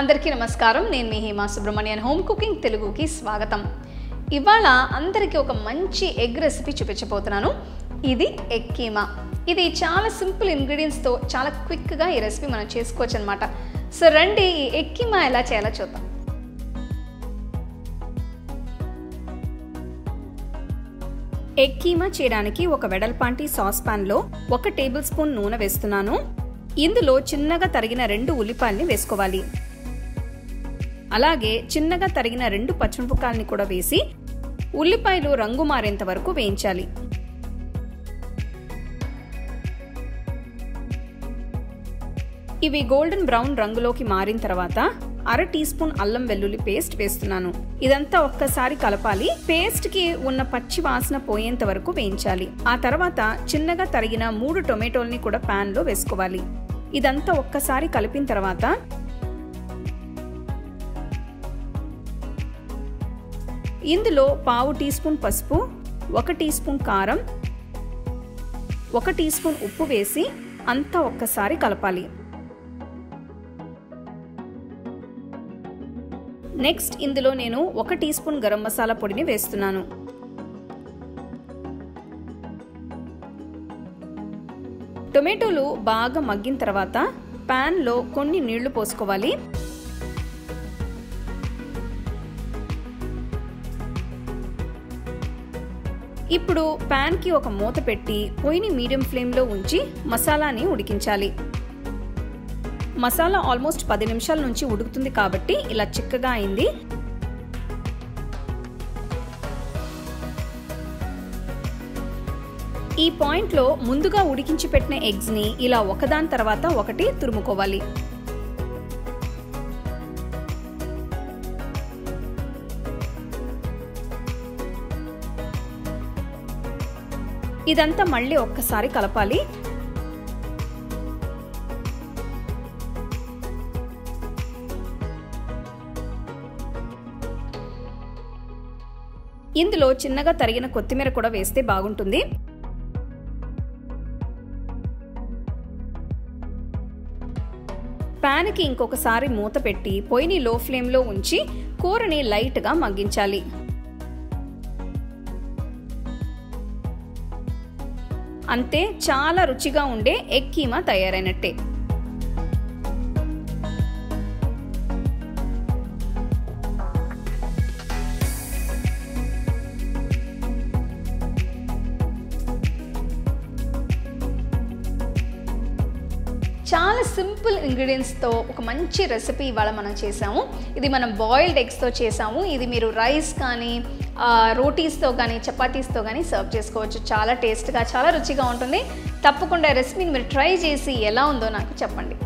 అందరికీ నమస్కారం నేను మీ హేమా సుబ్రహ్మణ్యన్ హోమ్ కుకింగ్ తెలుగుకి స్వాగతం ఇవాళ అందరికీ ఒక మంచి ఎగ్ రెసిపీ చూపించబోతున్నాను ఇది ఎగ్ కీమా ఇది చాలా సింపుల్ ఇంగ్రీడియంట్స్తో చాలా క్విక్గా ఈ రెసిపీ మనం చేసుకోవచ్చు అనమాట సో రండి ఈ ఎగ్ కీమా ఎలా చేయాలో చూద్దాం ఎగ్ కీమా చేయడానికి ఒక వెడల్పాంటి సాస్ పాన్లో ఒక టేబుల్ స్పూన్ నూనె వేస్తున్నాను ఇందులో చిన్నగా తరిగిన రెండు ఉల్లిపాయల్ని వేసుకోవాలి అలాగే చిన్నగా తరిగిన రెండు పచ్చిమిరపకాయల్ని కూడా వేసి ఉల్లిపాయలు రంగు మారేంత వరకు వేయించాలి ఇవి గోల్డెన్ బ్రౌన్ రంగులోకి మారిన తర్వాత అర టీ స్పూన్ అల్లం వెల్లుల్లి పేస్ట్ వేస్తున్నాను ఇదంతా ఒక్కసారి కలపాలి పేస్ట్ కి ఉన్న పచ్చి వాసన పోయేంత వరకు వేయించాలి ఆ తర్వాత చిన్నగా తరిగిన మూడు టొమాటోల్ని కూడా పాన్ లో వేసుకోవాలి ఇదంతా ఒక్కసారి కలిపిన తర్వాత ఇందులో పావు టీ స్పూన్ పసుపు ఒక టీ స్పూన్ కారం ఒక టీ స్పూన్ ఉప్పు వేసి అంతా ఒక్కసారి కలపాలి నెక్స్ట్ ఇందులో నేను ఒక టీ స్పూన్ గరం మసాలా పొడిని వేస్తున్నాను టొమాటోలు బాగా మగ్గిన తర్వాత ప్యాన్లో కొన్ని నీళ్లు పోసుకోవాలి ఇప్పుడు ప్యాన్కి ఒక మూత పెట్టి పొయ్యిని మీడియం ఫ్లేమ్లో ఉంచి మసాలాని ఉడికించాలి మసాలా ఆల్మోస్ట్ పది నిమిషాల నుంచి ఉడుకుతుంది కాబట్టి ఇలా చిక్కగా అయింది ఈ పాయింట్లో ముందుగా ఉడికించి పెట్టిన ఎగ్స్ని ఇలా ఒకదాని తర్వాత ఒకటి తురుముకోవాలి ఇదంతా మళ్ళీ ఒక్కసారి కలపాలి ఇందులో చిన్నగా తరిగిన కొత్తిమీర కూడా వేస్తే బాగుంటుంది ప్యాన్కి ఇంకొకసారి మూత పెట్టి పొయ్యిని లో ఫ్లేమ్లో ఉంచి కూరని లైట్గా మగ్గించాలి అంతే చాలా రుచిగా ఉండే ఎగ్ కీమా తయారైనట్టే చాలా సింపుల్ ఇంగ్రీడియంట్స్తో ఒక మంచి రెసిపీ ఇవాళ మనం చేసాము ఇది మనం బాయిల్డ్ ఎగ్స్తో చేసాము ఇది మీరు రైస్ కానీ రోటీస్తో కానీ చపాతీస్తో కానీ సర్వ్ చేసుకోవచ్చు చాలా టేస్ట్గా చాలా రుచిగా ఉంటుంది తప్పకుండా రెసిపీని మీరు ట్రై చేసి ఎలా ఉందో నాకు చెప్పండి